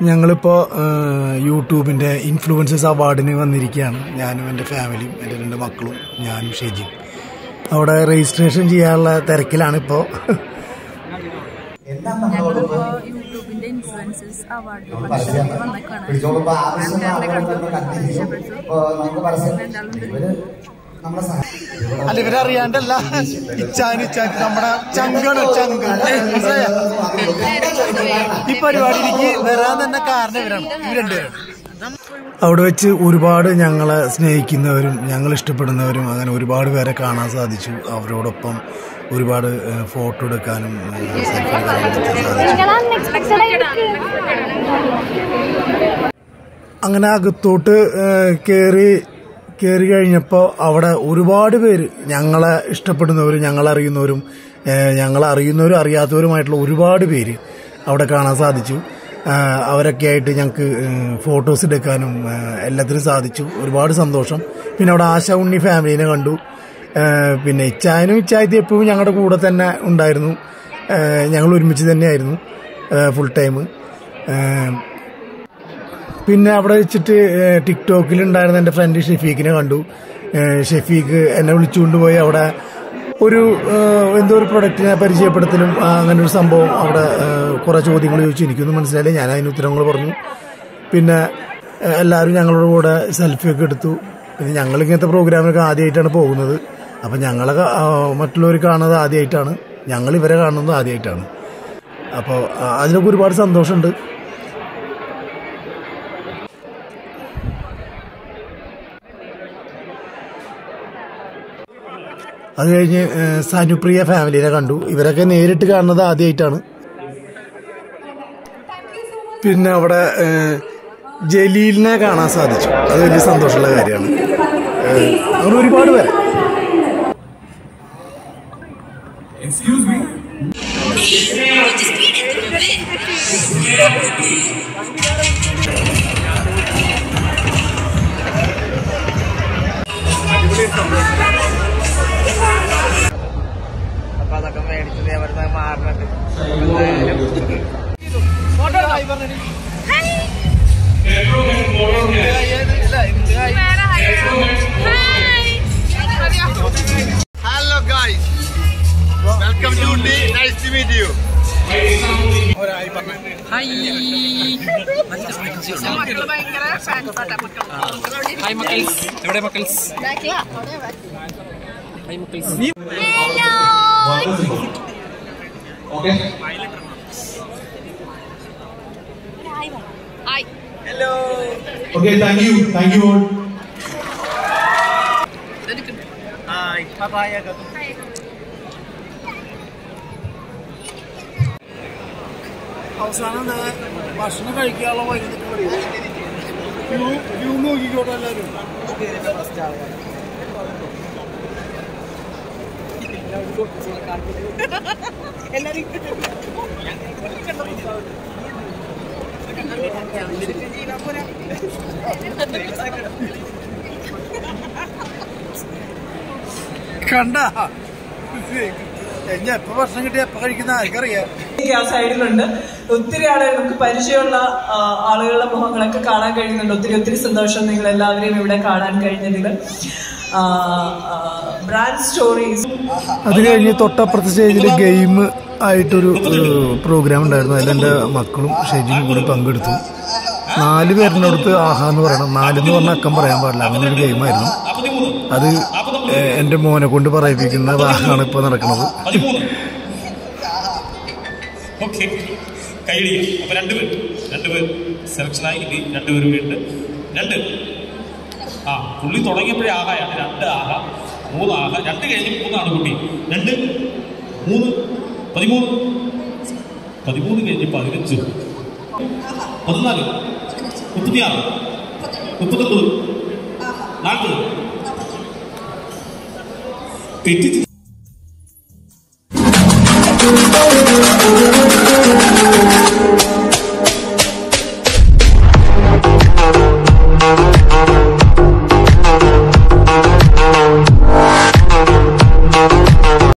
ഞങ്ങളിപ്പോൾ യൂട്യൂബിൻ്റെ ഇൻഫ്ലുവൻസേഴ്സ് അവാർഡിന് വന്നിരിക്കുകയാണ് ഞാനും എൻ്റെ ഫാമിലിയും എൻ്റെ രണ്ട് മക്കളും ഞാനും ഷെജിയും അവിടെ രജിസ്ട്രേഷൻ ചെയ്യാനുള്ള തിരക്കിലാണ് ഇപ്പോൾ ഞങ്ങളിപ്പോ യൂട്യൂബിന്റെ ഇൻഫ്ലുവൻസസ് അവാർഡ് ഫംഗ്ഷനിൽ വന്നേക്കാണ് ആൾക്കാരെ കണ്ടു ഇഷ്ടപ്പെട്ടു രണ്ടാളും അല്ല ഇവരറിയാണ്ടല്ല ഇച്ചാൻ ഇച്ചാൻ നമ്മുടെ ചങ്കാണ് ചങ്ക് മനസ്സിലായോ? ഈ പരിപാടിയിലേക്ക് വരാൻ തന്നെ കാരണം ഇവരാണ് ഇവർ രണ്ടുപേരാണ് അവിടെ വെച്ച് ഒരുപാട് ഞങ്ങളെ സ്നേഹിക്കുന്നവരും ഞങ്ങൾ ഇഷ്ടപ്പെടുന്നവരും അങ്ങനെ ഒരുപാട് പേരെ കാണാൻ സാധിച്ചു അവരോടൊപ്പം ഒരുപാട് ഏഹ്, ഫോട്ടോ എടുക്കാനും ഏഹ്, സെൽഫി എടുക്കാനും ഒക്കെ സാധിച്ചു അങ്ങനെ അകത്തോട്ട് കയറി കയറി കഴിഞ്ഞപ്പോൾ അവിടെ ഒരുപാട് പേര് ഞങ്ങളെ ഇഷ്ടപ്പെടുന്നവരും ഞങ്ങളറിയുന്നവരും ഏഹ്, ഞങ്ങളെ അറിയുന്നവരും അറിയാത്തവരുമായിട്ടുള്ള ഒരുപാട് പേര് അവിടെ കാണാൻ സാധിച്ചു ആഹ്, അവരൊക്കെ ആയിട്ട് ഞങ്ങൾക്ക് ഫോട്ടോസ് എടുക്കാനും ഏഹ്, എല്ലാത്തിനും സാധിച്ചു ഒരുപാട് സന്തോഷം പിന്നെ അവിടെ ആശ ഉണ്ണി ഫാമിലിനെ കണ്ടു ഏഹ്, പിന്നെ ഇച്ചായനും ഇച്ചായത്തി എപ്പോഴും ഞങ്ങളുടെ കൂടെ തന്നെ ഉണ്ടായിരുന്നു ഏഹ്, ഞങ്ങൾ ഒരുമിച്ച് തന്നെയായിരുന്നു ഫുൾ ടൈം പിന്നെ അവിടെ വെച്ചിട്ട് ഏഹ്, ടിക്ടോക്കിൽ ഉണ്ടായിരുന്ന എൻ്റെ ഫ്രണ്ട് ഷെഫീഖിനെ കണ്ടു ഏഹ്, ഷെഫീഖ് എന്നെ വിളിച്ചുകൊണ്ട് പോയി അവിടെ ഒരു ഏഹ്, എന്തോ ഒരു പ്രൊഡക്റ്റിനെ പരിചയപ്പെടുത്തലും ആ, അങ്ങനെ ഒരു സംഭവം അവിടെ ഏഹ്, കുറേ ചോദ്യങ്ങൾ ചോദിച്ചു എനിക്കൊന്നും മനസ്സിലായില്ല ഞാൻ അതിന് ഉത്തരങ്ങൾ പറഞ്ഞു പിന്നെ ഏഹ്, എല്ലാവരും ഞങ്ങളുടെ കൂടെ സെൽഫിയൊക്കെ എടുത്തു പിന്നെ ഞങ്ങൾ ഇങ്ങനത്തെ പ്രോഗ്രാമിനൊക്കെ ആദ്യമായിട്ടാണ് പോകുന്നത് അപ്പം ഞങ്ങളെ കാ- ആ, മറ്റുള്ളവർ കാണുന്നത് ആദ്യമായിട്ടാണ് ഞങ്ങൾ ഇവരെ കാണുന്നത് ആദ്യമായിട്ടാണ് അപ്പോൾ ആ, അതിലൊക്കെ ഒരുപാട് സന്തോഷമുണ്ട് അത് കഴിഞ്ഞ് ഏഹ്, സനുപ്രിയ ഫാമിലിനെ കണ്ടു ഇവരൊക്കെ നേരിട്ട് കാണുന്നത് ആദ്യമായിട്ടാണ് പിന്നെ അവിടെ ഏഹ്, ജലീലിനെ കാണാൻ സാധിച്ചു അത് വലിയ സന്തോഷമുള്ള കാര്യമാണ് ഏഹ്, അങ്ങനെ ഒരുപാട് പേരെ അപ്പൊ അതൊക്കെ മേടിച്ചത് എവിടെ മാറുന്നുണ്ട് hello guys welcome to the nice to meet you എവിടെ മക്കൾസ് ഹായ് മക്കൾസ് Okay, thank you. Thank you all. Hi bye അവസാനം ഭക്ഷണം കഴിക്കാനുള്ള വഴി ക്യൂ നോക്കിക്കോട്ടെ എല്ലാവരും കണ്ട ഞാൻ എപ്പോ ഭക്ഷണം കിട്ടിയ എപ്പോ കഴിക്കുന്ന ആർക്കറിയാം എനിക്ക് ആ സൈഡിലുണ്ട് ഒത്തിരി ആളുകൾ നമുക്ക് പരിചയമുള്ള ആ, ആളുകളുടെ മുഖങ്ങളൊക്കെ കാണാൻ കഴിയുന്നുണ്ട് ഒത്തിരി ഒത്തിരി സന്തോഷം നിങ്ങൾ എല്ലാവരെയും ഇവിടെ കാണാൻ കഴിഞ്ഞതിൽ ബ്രാൻഡ് സ്റ്റോറീസ് അത് കഴിഞ്ഞ് തൊട്ടപ്പുറത്തെ സ്റ്റേജിൽ ഗെയിം ആയിട്ടൊരു പ്രോഗ്രാം ഉണ്ടായിരുന്നു അതിൽ എൻ്റെ മക്കളും ഷെജിനും കൂടി പങ്കെടുത്തു നാല് പേരിൻ്റെ അടുത്ത് ആഹാ എന്ന് പറയണം നാലെന്ന് പറഞ്ഞ അക്കം പറയാൻ പാടില്ല അങ്ങനെ ഒരു ഗെയിമായിരുന്നു അത് ഏഹ്, എൻ്റെ മോനെ കൊണ്ട് പറയിപ്പിക്കുന്ന വാഹനമാണ് ഇപ്പോൾ നടക്കുന്നത് ഓക്കെ കൈയടി അപ്പൊ രണ്ടുപേർ രണ്ടുപേർ സെലക്ഷനായി ഇനി രണ്ടുപേരും കൂടി ഉണ്ട് രണ്ട് ആ പുള്ളി തുടങ്ങിയപ്പോഴേ ആഹായാണ് രണ്ട് ആഹ മൂന്ന് ആഹ രണ്ട് കഴിഞ്ഞ് മൂന്നാണ് കുട്ടി രണ്ട് മൂന്ന് പതിമൂന്ന് പതിമൂന്ന് കഴിഞ്ഞ് പതിനഞ്ച് പതിനാല് മുപ്പത്തിയാറ് മുപ്പത്തൊമ്പത് നാൽപ്പത് തെറ്റിച്ച് Thank